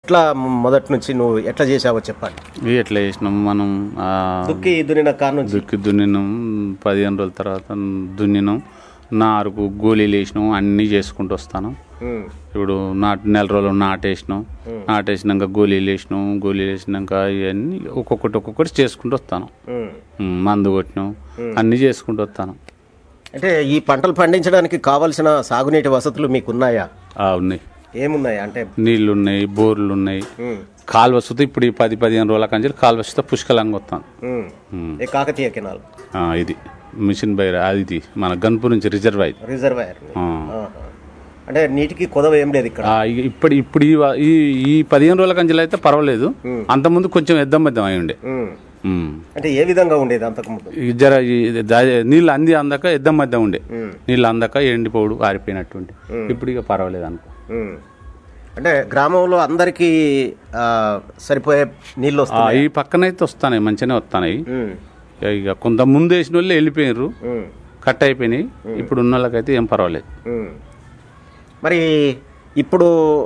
ఎట్లా మొదటి నుంచి నువ్వు ఎట్లా చేసావో చెప్పాలి ఇవి ఎట్లా చేసినాం మనం ఆ, దుక్కి దున్నిన కాడ నుంచి దుక్కి దున్నినాం పదిహేను రోజుల తర్వాత దున్నినాం నారుకు గోళీలు వేసినాం అన్నీ చేసుకుంటూ వస్తాను ఉమ్, ఇప్పుడు నాటు నెల రోజులు నాటేసినాం నాటేసినాక గోళీలు వేసినాం గోళీలు వేసినాక ఇవన్నీ ఒక్కొక్కటి ఒక్కొక్కటి చేసుకుంటూ వస్తాను ఉమ్. ఉమ్, మందు కొట్టినాం అన్నీ చేసుకుంటూ వస్తాను అంటే ఈ పంటలు పండించడానికి కావలసిన సాగునీటి వసతులు మీకు ఉన్నాయా ఆ, ఉన్నాయి ఏమున్నాయి అంటే నీళ్లు ఉన్నాయి బోర్లు ఉన్నాయి ఉమ్, కాలువ సుత ఇప్పుడు ఈ పది పదిహేను రోజుల కంచెలు కాలువ సుత పుష్కలంగా వస్తాను ఉమ్. ఉమ్. ఏ కాకతీయ కెనాల్ ఆ, ఇది మిషన్ బైర్ అది ఇది మన గన్పూర్ నుంచి రిజర్వ్ అయింది రిజర్వాయర్ ఆ. ఆహా. అంటే నీటికి కొదవ ఏం లేదు ఇక్కడ ఆ, ఇక ఇప్పుడు ఇప్పుడు ఈ వా- ఈ ఈ పదిహేను రోజుల కంచెలు అయితే పర్వాలేదు అంతకుముందు కొంచెం ఎద్దం ఎద్దం అయి ఉండే ఉమ్. ఉమ్. అంటే ఏ విధంగా ఉండేది అంతకుముందు ఈ జర ఈ దా- నీళ్ళు అంది అందాక ఎద్దం మధ్య ఉండే ఉమ్. నీళ్ళు అందాక ఎండిపోడు ఆరిపోయినట్టుండి ఇప్పుడు ఇక పర్వాలేదు అనుకో ఉమ్. అంటే గ్రామంలో అందరికీ ఆ, సరిపోయే నీళ్ళు ఆ, వస్తాయి ఈ పక్కనైతే వస్తాయి మంచిగానే వస్తాయి ఉమ్, ఇక కొంత ముందు వేసిన వాళ్ళు వెళ్ళిపోయినారు ఉమ్, కట్ అయిపోయినాయి ఇప్పుడు ఉన్న వాళ్ళకైతే ఏం పర్వాలేదు ఉమ్. మరి ఇప్పుడు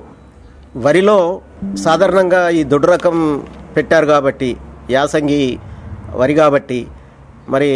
వరిలో సాధారణంగా ఈ దొడ్డు రకం పెట్టారు కాబట్టి యాసంగి వరి కాబట్టి మరి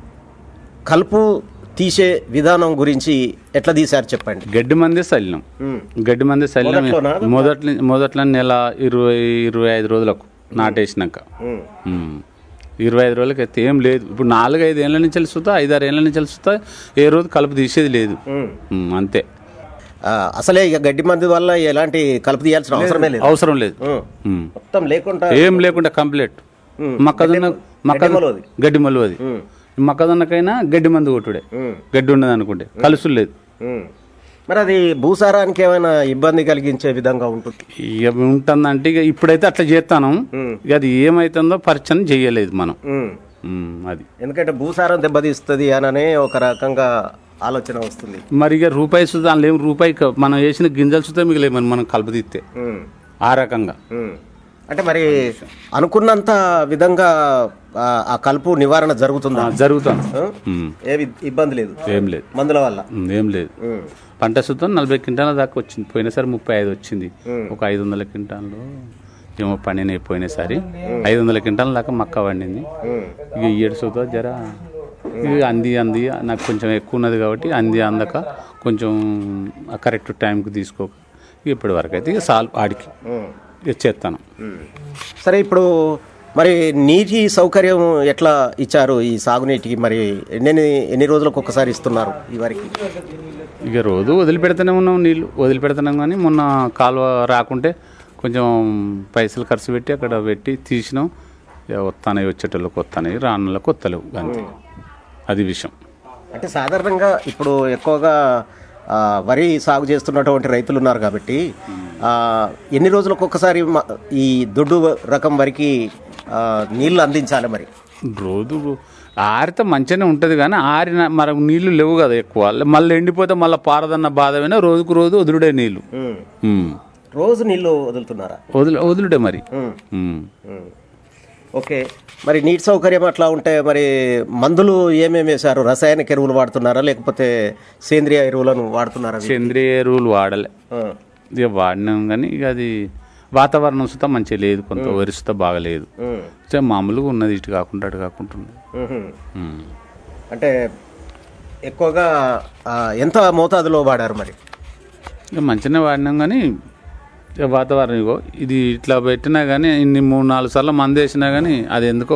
కలుపు తీసే విధానం గురించి ఎట్లా తీశారు చెప్పండి గడ్డి మందే చల్లినాం ఉమ్, గడ్డి మంది చల్లినాం మొదట్లోనా? మొదటి మొదట్లో నెల ఇరవై ఇరవై ఐదు రోజులకు నాటేసినాక ఉమ్, ఉమ్. ఇరవై ఐదు రోజులకి అయితే ఏం లేదు ఇప్పుడు నాలుగు ఐదు ఏళ్ళ నుంచి వెళ్తా ఐదారు ఏళ్ళ నుంచి వెళ్తా ఏ రోజు కలుపు తీసేది లేదు ఉమ్. ఉమ్, అంతే ఆ, అసలే ఇక గడ్డి మంది వల్ల ఎలాంటి కలుపు తీయాల్సిన అవసరమే లేదు అవసరం లేదు ఉమ్. ఉమ్. మొత్తం లేకుండా ఏం లేకుండా కంప్లీట్ ఉమ్. మొక్కజొన్న మొక్క గడ్డి మలువది. గడ్డి మలువది ఉమ్, మొక్కజొన్నకైనా గడ్డి మందు కొట్టుడే ఉమ్, గడ్డి ఉండదు అనుకుంటే కలుసులు లేదు ఉమ్. మరి అది భూసారానికి ఏమైనా ఇబ్బంది కలిగించే విధంగా ఉంటుంది ఇక ఉంటుందంటే ఇక ఇప్పుడైతే అట్లా చేస్తాను ఉమ్. ఇక అది ఏమైతుందో పరిచయం చేయలేదు మనం ఉమ్. ఉమ్, అది ఎందుకంటే భూసారం దెబ్బతీస్తుంది అననే ఒక రకంగా ఆలోచన వస్తుంది మరి ఇక రూపాయి సుధా దానిలో ఏం రూపాయి క- మనం వేసిన గింజలు సుతా మిగిలేదు మరి మనం కలుపుతీస్తే ఉమ్, ఆ రకంగా ఉమ్. అంటే మరి అనుకున్నంత విధంగా ఆ, ఆ కలుపు నివారణ జరుగుతుందా ఆ, జరుగుతాను ఆ? ఉమ్, ఏ వి- ఇబ్బంది లేదు ఏం లేదు మందుల వల్ల ఉమ్, ఏం లేదు ఉమ్, పంట సుతం నలభై క్వింటాల దాకా వచ్చింది పోయినసారి ముప్పై ఐదు వచ్చింది ఉమ్. ఒక ఐదు వందల క్వింటాల్లో ఏమో పండినాయి పోయినసారి ఐదు వందల క్వింటాల దాకా మక్క పండింది ఉమ్, ఇక ఈ ఏడు సుతం జర ఇక అంది అంది నాకు కొంచెం ఎక్కువ ఉన్నది కాబట్టి అంది అందక కొంచెం కరెక్ట్ టైంకి తీసుకోక ఇక ఇప్పటి వరకు అయితే ఇక సాల్ ఆడికి ఉమ్, ఇక చేస్తాను ఉమ్. సరే ఇప్పుడు మరి నీటి సౌకర్యం ఎట్లా ఇచ్చారు ఈ సాగునీటికి మరి ఎన్ని ఎన్ని రోజులకు ఒకసారి ఇస్తున్నారు ఈ వరకు ఇక రోజు వదిలిపెడుతూనే ఉన్నాం నీళ్ళు వదిలిపెడుతున్నాం కానీ మొన్న కాలువ రాకుంటే కొంచెం పైసలు ఖర్చు పెట్టి అక్కడ పెట్టి తీసినాం ఇక వస్తానవి వచ్చేటోళ్ళకి వస్తానవి రానులకు వస్తలేవు అంతే అది విషయం అంటే సాధారణంగా ఇప్పుడు ఎక్కువగా ఆ, వరి సాగు చేస్తున్నటువంటి రైతులు ఉన్నారు కాబట్టి ఆ, ఎన్ని రోజులకు ఒకసారి మ- ఈ దొడ్డు రకం వరికి ఆ, నీళ్లు అందించాలి మరి రోజు ఆరితే మంచిగానే ఉంటుంది కానీ ఆరిన మరి నీళ్లు లేవు కదా ఎక్కువ మళ్ళీ ఎండిపోతే మళ్ళీ పారదన్న బాధమైనా రోజుకు రోజు వదులుడే నీళ్ళు ఉమ్. ఉమ్. రోజు నీళ్లు వదులుతున్నారా వదులు వదులుడే మరి ఉమ్. ఉమ్. ఉమ్. ఓకే మరి నీటి సౌకర్యం అట్లా ఉంటే మరి మందులు ఏమేమి వేశారు రసాయనిక ఎరువులు వాడుతున్నారా లేకపోతే సేంద్రియ ఎరువులను వాడుతున్నారా సేంద్రియ ఎరువులు వాడలే ఆ. ఇక వాడినాం కానీ ఇక అది వాతావరణం సుతా మంచిగా లేదు కొంత వరి సుతా బాగలేదు ఉమ్. సో మామూలుగా ఉన్నది ఇటు కాకుండా అటు కాకుండా ఉన్నది ఉహుం. ఉమ్. అంటే ఎక్కువగా ఆ, ఎంత మోతాదులో వాడారు మరి ఇక మంచిగానే వాడినాం కానీ ఇక వాతావరణం ఇగో ఇది ఇట్లా పెట్టినా కానీ ఇన్ని మూడు నాలుగు సార్లు మందు వేసినా కానీ అది ఎందుకో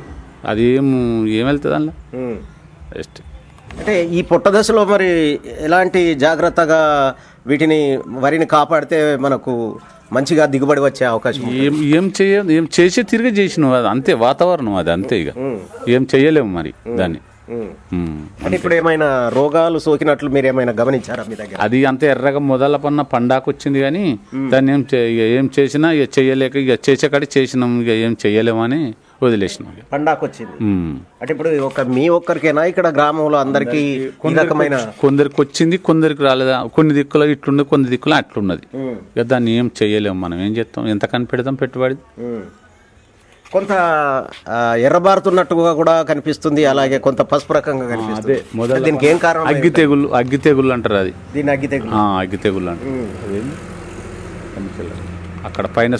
అది ఏం ఏం వెళ్తుంది అందులో ఉమ్. జస్ట్ అంటే ఈ పుట్ట దశలో మరి ఎలాంటి జాగ్రత్తగా వీటిని వరిని కాపాడితే మనకు మంచిగా దిగుబడి వచ్చే అవకాశం ఉంది? ఏం ఏం చేయ ఏం చేసే తిరిగి చేసినావు అది అంతే వాతావరణం అది అంతే ఇక ఉమ్. ఏం చేయలేము మరి దాన్ని ఉమ్. ఉమ్. అంటే ఇప్పుడు ఏమైనా రోగాలు సోకినట్లు మీరు ఏమైనా గమనించారా మీ దగ్గర అది అంత ఎర్రగా మొదల పన్న పండాకు వచ్చింది కానీ దాన్ని ఏం చే- ఇక ఏం చేసినా ఇక చేయలేక ఇక చేసేకాడి చేసినాం ఇక ఏం చేయలేమని వదిలేసినాం ఇక. పండాకు వచ్చింది ఉమ్. అంటే ఇప్పుడు ఒక మీ ఒక్కరికేనా ఇక్కడ గ్రామంలో అందరికీ ఈ రకమైన కొందరికి వచ్చింది కొందరికి రాలేదా కొన్ని దిక్కులో ఇట్లుంది కొన్ని దిక్కులో అట్లున్నది ఉమ్. ఇక దాన్ని ఏం చేయలేము మనం ఏం చేస్తాం ఎంత కనిపెడతాం పెట్టుబడి ఉమ్. కొంత ఆ, ఎర్రబారుతున్నట్టుగా కూడా కనిపిస్తుంది అలాగే కొంత పసుపు రకంగా కనిపిస్తుంది మొదల దీనికి ఏం కారణం అగ్గి తెగుళ్ళు అగ్గి తెగుళ్ళు అంటారు అది దీన్ని అగ్గి తెగులు ఆ, అగ్గి తెగుళ్ళు అంటారు ఉమ్. అదేంటి? కనిపించలేదు. అక్కడ పైన